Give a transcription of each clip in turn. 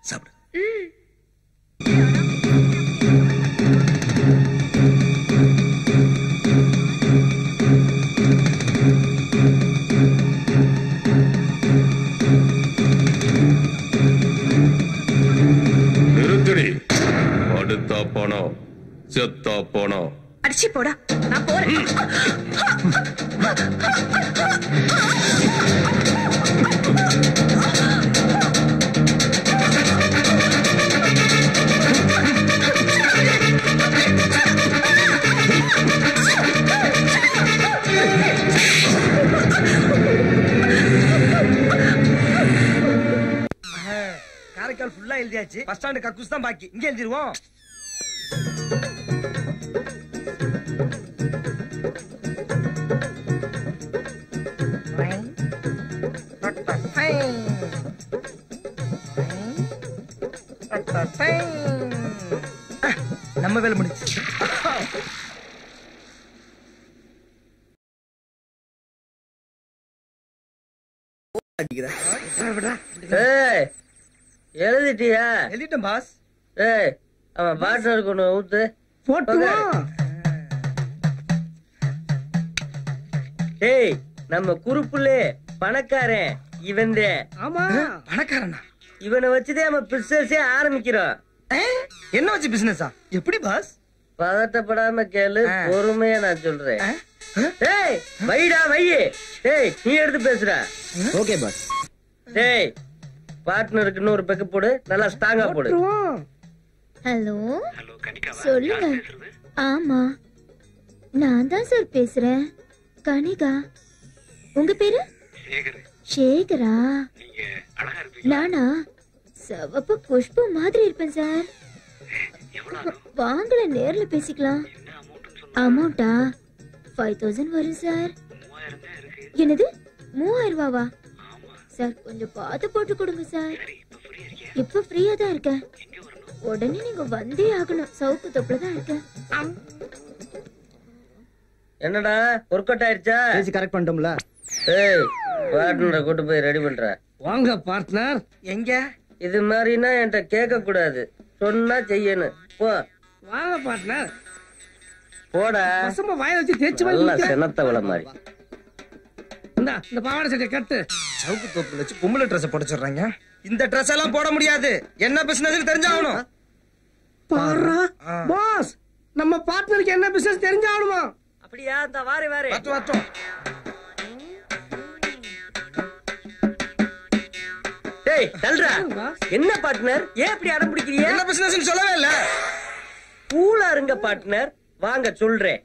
சாப்பிடு நிறுத்தடி அடுத்தா பணம் செத்தா பணம் அடிச்சு போடா நான் போறேன் காரைக்கால் ஃபுல்லா எழுதியாச்சு பஸ் ஸ்டாண்டு கக்கூஸ் தான் பாக்கி இங்க எழுதிருவோம் நம்ம வேலை முடிச்சு ஏய் எழுதிட்டியா எழுதிட்டேன் பாஸ் ஏய் அவன் பார்ட்னருக்கு ஒன்று ஊத்து போட்டுவோம் ஏய் நம்ம குறுப்புலே பணக்காரன் இவன்தே ஆமா பணக்காரனா இவனை வச்சுதான் நம்ம பிசினஸே ஆரம்பிக்கிறோம் ஏ? என்ன வச்சு பிசினஸா எப்படி பாஸ் பதட்டப்படாம கேளு ஆ. பொறுமையா நான் சொல்றேன் ஆ? டேய் வைடா வையே டேய் நீ எடுத்து பேசுற ஓகே பாஸ் டேய் பார்ட்னருக்கு இன்னொரு பெக்கு போடு நல்லா ஸ்ட்ராங்கா போடு ஹலோ சொல்லுங்க ஆமா நான் தான் சார் பேசுறேன் கனிகா உங்க பேரு சேகரா நானா சிவப்பு புஷ்பு மாதிரி இருப்பேன் சார் வாங்கல நேர்ல பேசிக்கலாம் அமௌண்டா ஃபைவ் தௌசண்ட் வரும் சார் என்னது மூவாயிரம் ரூபாவா சார் கொஞ்சம் பார்த்து போட்டு கொடுங்க சார் இப்ப ஃப்ரீயா தான் இருக்கேன் உடனே நீங்க வந்தே ஆகணும் சவுக்கு தொப்புல தான் இருக்கேன் என்னடா ஒர்க் அவுட் ஆயிடுச்சா பேசி கரெக்ட் பண்ணிட்டோம்ல ஏய் பார்ட்னரை கூட்டு போய் ரெடி பண்ற வாங்க பார்ட்னர் எங்க இது மாதிரினா என்கிட்ட கேட்க கூடாது சொன்னா செய்யணும் போ வாங்க பார்ட்னர் போடா பசங்க வாய வச்சு தேய்ச்சு நல்லா செனத்தவள மாதிரி இந்த இந்த பாவாடை சட்டை கட்டு சவுக்கு தோப்புல வச்சு பொம்பளை ட்ரெஸ் போட சொல்றாங்க இந்த ட்ரெஸ் எல்லாம் போட முடியாது என்ன பிசினஸ் தெரிஞ்சாகணும் பாரா பாஸ் நம்ம பார்ட்னருக்கு என்ன பிசினஸ் தெரிஞ்சாகணுமா அப்படியா இந்த வாரி வாரி வரட்டும் வரட்டும் டேய் தல்றா என்ன பார்ட்னர் ஏன் இப்படி அடம் பிடிக்கிறீங்க என்ன பிசினஸ் சொல்லவே இல்ல கூலா இருங்க பார்ட்னர் வாங்க சொல்றேன்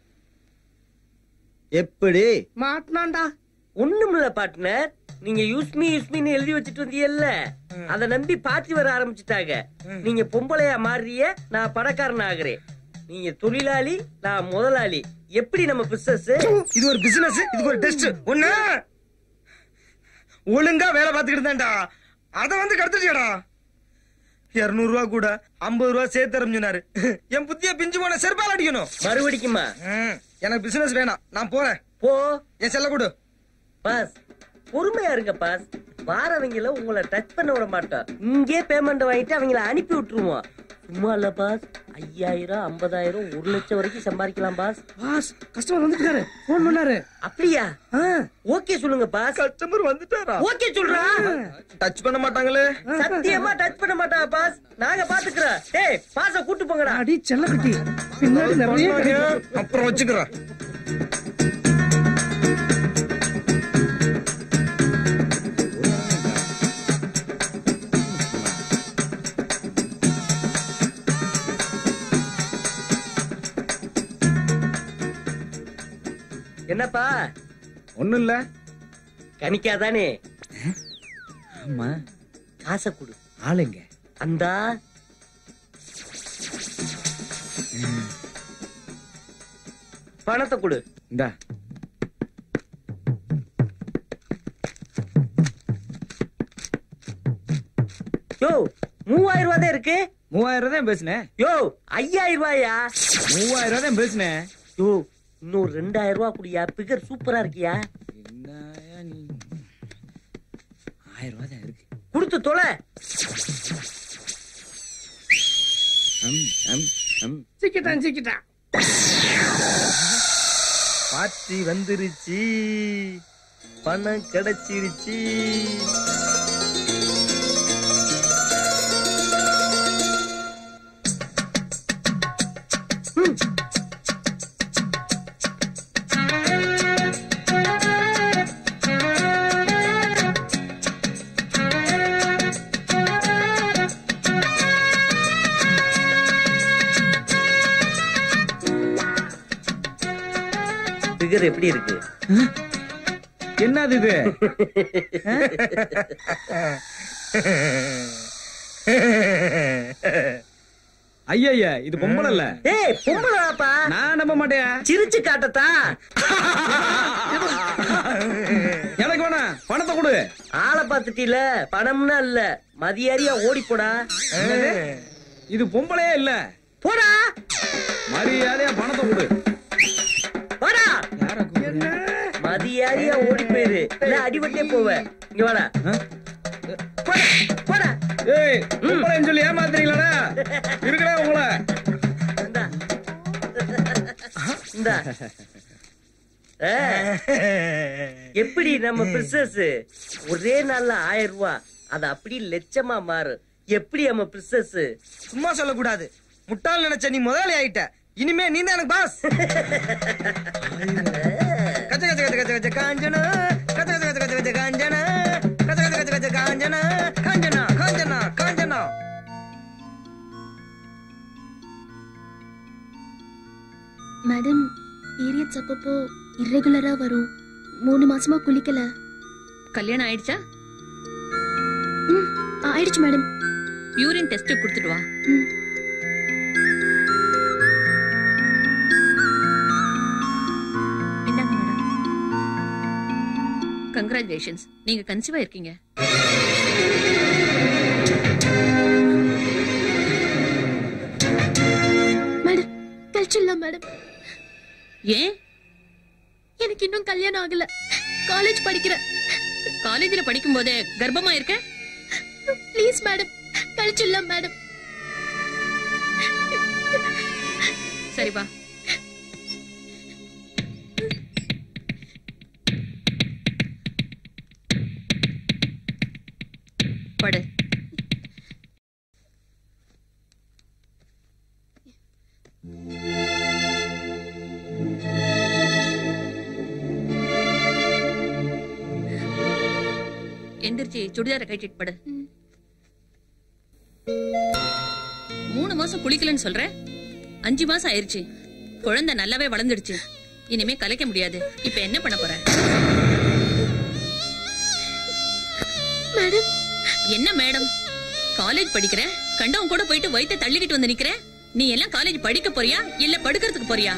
எப்படி மாட்டினாண்டா ஒண்ணுமில்ல பார்ட்னர் நீங்க யூஸ்மி யூஸ்மின்னு எழுதி வச்சுட்டு வந்தீங்கல்ல அத நம்பி பாத்தி வர ஆரம்பிச்சுட்டாங்க நீங்க பொம்பளையா மாறிய நான் பணக்காரன் ஆகுறேன் நீங்க தொழிலாளி நான் முதலாளி எப்படி நம்ம பிசினஸ் இது ஒரு பிசினஸ் இதுக்கு ஒரு டெஸ்ட் ஒண்ணு ஒழுங்கா வேலை பார்த்துக்கிட்டு தான்டா அத வந்து கடத்துட்டியாடா இருநூறு ரூபா கூட ஐம்பது ரூபா சேர்த்து தரம்னாரு என் புத்திய பிஞ்சு போன செருப்பால் அடிக்கணும் மறுபடிக்குமா ம், எனக்கு பிசினஸ் வேணாம் நான் போறேன் போ என் செல்ல கொடு பாஸ் பொறுமையா இருங்க பாஸ் வாரவங்கள உங்களை டச் பண்ண விட மாட்டோம் இங்கே பேமெண்ட் வாங்கிட்டு அவங்கள அனுப்பி விட்டுருவோம் சும்மா இல்ல பாஸ் ஐயாயிரம் ஐம்பதாயிரம் ஒரு லட்சம் வரைக்கும் சம்பாதிக்கலாம் பாஸ் பாஸ் கஸ்டமர் வந்துட்டாரு போன் பண்ணாரு அப்படியா ஓகே சொல்லுங்க பாஸ் கஸ்டமர் வந்துட்டாரா ஓகே சொல்றா டச் பண்ண மாட்டாங்களே சத்தியமா டச் பண்ண மாட்டா பாஸ் நாங்க பாத்துக்கிறோம் டேய் பாஸ கூட்டு போங்கடா அடி செல்லக்குட்டி பின்னாடி நிறைய அப்புறம் வச்சுக்கிறேன் என்னப்பா ஒண்ணும் இல்ல கணிக்காதானே ஆமா காசை கொடு ஆளுங்க அந்தா பணத்தை கொடு இந்தா யோ மூவாயிரம் ரூபாய் தான் இருக்கு மூவாயிரம் ரூபாய் தான் பேசினேன் யோ ஐயாயிரம் ரூபாயா மூவாயிரம் ரூபாய் தான் பேசினேன் யோ இன்னும் ரெண்டாயிரம் ரூபாய் குடியா பிகர் சூப்பரா இருக்கியா என்னயா நீ ஆயிரம் ரூபாய் தான் இருக்கு கொடுத்து தொலை அம், அம், அம். சிக்கிட்டான் சிக்கிட்டான் பாத்தி வந்துருச்சு பணம் கிடைச்சிருச்சு ஃபிகர் எப்படி இருக்கு என்னது இது ஐயா இது பொம்பளை இல்ல ஏய் பொம்பளாப்பா நான் நம்ப மாட்டேன் சிரிச்சு காட்டத்தா எனக்கு வேணாம் பணத்தை கொடு ஆளை பாத்துட்டீல பணம்னா இல்ல மதியாரியா ஓடி போடா என்னது? இது பொம்பளையே இல்ல போடா மரியாதையா பணத்தை கொடு வாடா யார கூப்பிடுற? மதியாரியா ஓடி போயிரு இல்ல அடிபட்டே போவ இங்க வாடா ஆ? போடா போடா ஏய் பொம்பளைன்னு சொல்லி ஏமாத்துறீங்களா இருக்கடா உங்களை இந்தா இந்தா ஆ, எப்படி நம்ம பிரிசஸ் ஒரே நாள்ல ஆயிரம் ரூபாய் அது அப்படி லட்சமா மாறும் எப்படி நம்ம பிரிசஸ் சும்மா சொல்லக்கூடாது முட்டாள் நினைச்ச நீ முதலாளி ஆயிட்ட இனிமே நீ தான் எனக்கு பாஸ் கச்ச கச்ச கச்ச கச்ச கச்ச காஞ்சனா கச்ச கச்ச கச்ச கச்ச கச்ச காஞ்சனா கச்ச கச்ச கச்ச கச்ச காஞ்சனா காஞ்சனா காஞ்சனா காஞ்சனா மேடம் பீரியட்ஸ் அப்பப்போ இர்ரெகுலரா வரும் மூணு மாசமா குளிக்கல கல்யாணம் ஆயிடுச்சா ம், ஆயிடுச்சு மேடம் யூரின் டெஸ்ட் கொடுத்துட்டு வா ம். இந்தாங்க மேடம் கங்க்ராச்சுலேஷன்ஸ் நீங்க கன்சீவா இருக்கீங்க மேடம் கழிச்சிடலாம் மேடம் ஏன் எனக்கு இன்னும் கல்யாணம் ஆகல காலேஜ் படிக்கிறேன் காலேஜ்ல படிக்கும் போதே கர்ப்பமா இருக்க ப்ளீஸ் மேடம் கழிச்சிடலாம் மேடம் சரி வா படு எந்திரிச்சு சுடிதார கட்டிட்டு படு மூணு மாசம் குளிக்கலன்னு சொல்ற அஞ்சு மாசம் ஆயிருச்சு குழந்தை நல்லாவே வளர்ந்துடுச்சு இனிமே கலைக்க முடியாது இப்ப என்ன பண்ண போற மேடம் என்ன மேடம் காலேஜ் படிக்கிற கண்டவன் கூட போயிட்டு வயித்தை தள்ளிக்கிட்டு வந்து நிக்கிற நீ எல்லாம் காலேஜ் படிக்க போறியா இல்ல படுக்கிறதுக்கு போறியா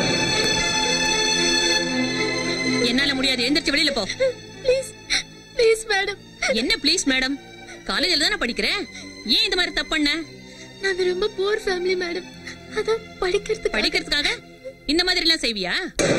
என்னால முடியாது எந்திரிச்சு வெளியில போ ப்ளீஸ் ப்ளீஸ் மேடம் என்ன ப்ளீஸ் மேடம் காலேஜ்ல தானே படிக்கிறேன் ஏன் இந்த மாதிரி தப்பு பண்ண நாங்க ரொம்ப போர் ஃபேமிலி மேடம் அதான் படிக்கிறதுக்கு படிக்கிறதுக்காக இந்த மாதிரி எல்லாம் செய்வியா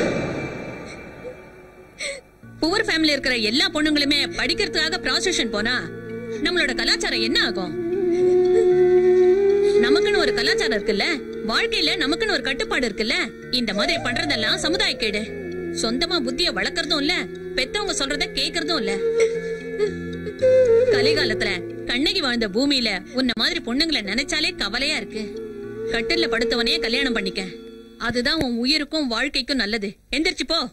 புவர் ஃபேமிலி இருக்கிற எல்லா பொண்ணுங்களுமே படிக்கிறதுக்காக ப்ராஸ்டியூஷன் போனா நம்மளோட கலாச்சாரம் என்ன ஆகும் நமக்குன்னு ஒரு கலாச்சாரம் இருக்குல்ல வாழ்க்கையில நமக்குன்னு ஒரு கட்டுப்பாடு இருக்குல்ல இந்த மாதிரி பண்றதெல்லாம் சமுதாய கேடு சொந்தமா புத்திய வளர்க்கறதும் இல்ல பெத்தவங்க சொல்றத கேக்குறதும் இல்ல கலிகாலத்துல கண்ணகி வாழ்ந்த பூமியில உன்ன மாதிரி பொண்ணுங்களை நினைச்சாலே கவலையா இருக்கு கட்டில்ல படுத்தவனே கல்யாணம் பண்ணிக்க அதுதான் உன் உயிருக்கும் வாழ்க்கைக்கும் நல்லது எந்திரிச்சு போ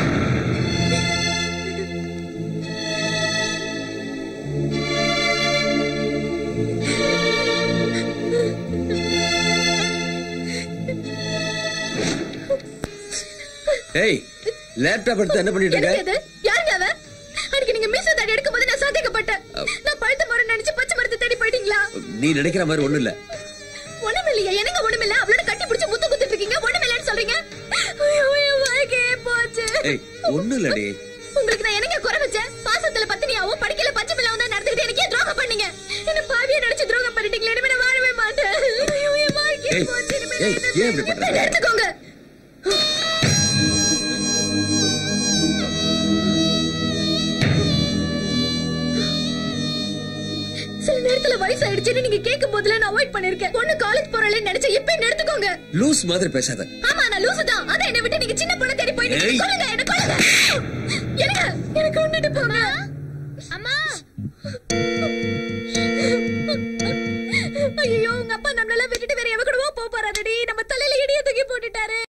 ஏய் லேப்டாப் எடுத்து என்ன பண்ணிட்டு இருக்க என்னது யாருங்க அவன் அன்னைக்கு நீங்க மீச தாடி எடுக்கும்போது நான் சந்தேகப்பட்டேன் நான் பழுத்த மரம் நினைச்சு பச்சை மரத்தை தேடி போயிட்டீங்களா நீ நினைக்கிற மாதிரி ஒண்ணும் இல்ல ஒண்ணுமில்லையா எனக்கு ஒண்ணுமில்ல அவளோட கட்டி பிடிச்சு முத்த குத்திட்டு இருக்கீங்க ஒண்ணுமில்லன்னு சொல்றீங்க ஐயோ, என் வாழ்க்கையே போச்சு ஏய் ஒண்ணும் இல்லடி உங்களுக்கு நான் என்னங்க குறை வச்சேன் பாசத்துல பத்தினியாவும் படிக்கல பச்சை பிள்ளாவும் தான் நடந்துக்கிட்டு எனக்கே துரோகம் பண்ணீங்க என்ன பாவியா நினைச்சு துரோகம் பண்ணிட்டீங்களே இனிமே நான் வாழவே மாட்டேன் ஐயோ, என் வாழ்க்கையே ஏய், போச்சு இனிமே ஏய், நான் என்ன ஏன் இப்படி பண்ற? இதை எடுத்துக்கோங்க சில நேரத்துல வயசாயிடுச்சு ஆச்சுன்னு நீங்க கேட்கும் போதுல நான் அவாய்ட் பண்ணிருக்கேன் பொண்ணு காலேஜ் போறேன்னு நினைச்சேன் இப்ப என்ன எடுத்துக்கோங்க லூஸ் மாதிரி பேசாத ஆமா நான் லூசு தான் அதான் என்ன விட்டு நீங்க சின்ன பொண்ணு தேடி போயிட்டு ஏய். கொல்லுங்க என்ன கொல்லுங்க எனக்கு எனக்கு கொண்டுட்டு போங்க அம்மா ஐயோ உங்க அப்பா நம்மளெல்லாம் விட்டுட்டு வேற எவ கூடவோ போக போறாருடி நம்ம தலையில இடிய தூக்கி போட்டுட்டாரு